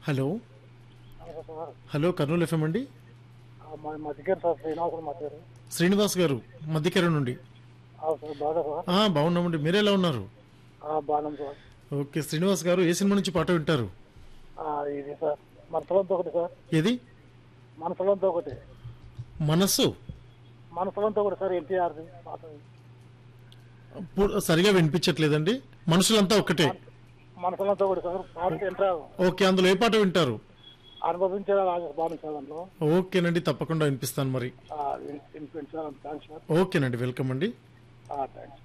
hello నమస్తే sir hello Kurnool FM అండి ఆ, మా మా దగ్గర సార్ శ్రీనివాసులు మా పేరు శ్రీనివాస్ గారు మధ్యకెర నుండి ఆ, సార్ బాగా సార్ ఆ, బాగున్నామండి మీరు ఎలా ఉన్నారు ఆ, బాగున్నాం సార్ ఓకే శ్రీనివాస్ గారు ఏ సినిమా నుంచి పాట వింటారు ఆ, ఇది సార్ మనసులంతా ఒకటి సార్ ఏది మనసులంతా ఒకటి మనస్సు మనసులంతా ఒకటి సార్ ఎన్టీఆర్ది పాట పు- సరిగా వినిపించట్లేదండి మనుషులంతా ఒక్కటే మనసులంతా ఒకటి సార్ పాట ఎంటర్ ఓకే అందులో ఏ పాట వింటారు అనుభవించే బాగుంది సార్ దాంట్లో ఓకేనండి తప్పకుండా వినిపిస్తాను మరి ఇన్ఫ్లుయెన్స్ సార్ థ్యాంక్స్ సార్ ఓకేనండి వెల్కమ్ అండి థ్యాంక్స్